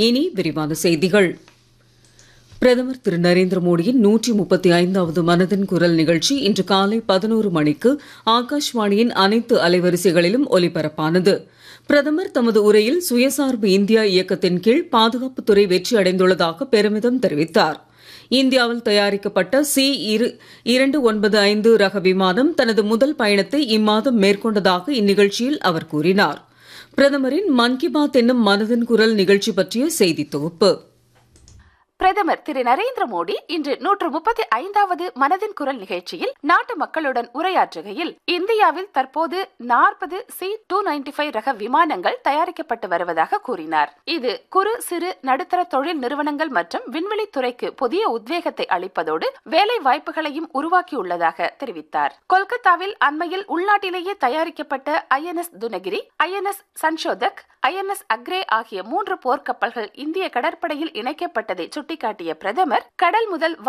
இனி விரிவான செய்திகள் பிரதமர் திரு நரேந்திர மோடியின் நூற்றி முப்பத்தி ஐந்தாவது மனதின் குரல் நிகழ்ச்சி இன்று காலை பதினோரு மணிக்கு ஆகாஷ்வாணியின் அனைத்து அலைவரிசைகளிலும் ஒலிபரப்பானது பிரதமர் தமது உரையில் சுயசார்பு இந்தியா இயக்கத்தின் கீழ் பாதுகாப்புத்துறை வெற்றி அடைந்துள்ளதாக பெருமிதம் தெரிவித்தார் இந்தியாவில் தயாரிக்கப்பட்ட சி இரு இரண்டு ஒன்பது ஐந்து ரக விமானம் தனது முதல் பயணத்தை இம்மாதம் மேற்கொண்டதாக இந்நிகழ்ச்சியில் அவர் கூறினார் பிரதமரின் மன் கி பாத் என்னும் மனதின் குரல் நிகழ்ச்சி பற்றிய செய்தி தொகுப்பு பிரதமர் திரு நரேந்திர மோடி இன்று நூற்று முப்பத்தி ஐந்தாவது மனதின் குரல் நிகழ்ச்சியில் நாட்டு மக்களுடன் உரையாற்றுகையில் இந்தியாவில் தற்போது நாற்பது சி டூ நைன்டி ஃபைவ் ரக விமானங்கள் தயாரிக்கப்பட்டு வருவதாக கூறினார் இது குறு சிறு நடுத்தர தொழில் நிறுவனங்கள் மற்றும் விண்வெளி துறைக்கு புதிய உத்வேகத்தை அளிப்பதோடு வேலை வாய்ப்புகளையும் உருவாக்கியுள்ளதாக தெரிவித்தார் கொல்கத்தாவில் அண்மையில் உள்நாட்டிலேயே தயாரிக்கப்பட்ட INS Dunagiri INS Sanshodhak INS Agray ஆகிய மூன்று போர்க்கப்பல்கள் இந்திய கடற்படையில் இணைக்கப்பட்டதை சுட்டிக்காட்டிய பிரதமர் கடல் முதல்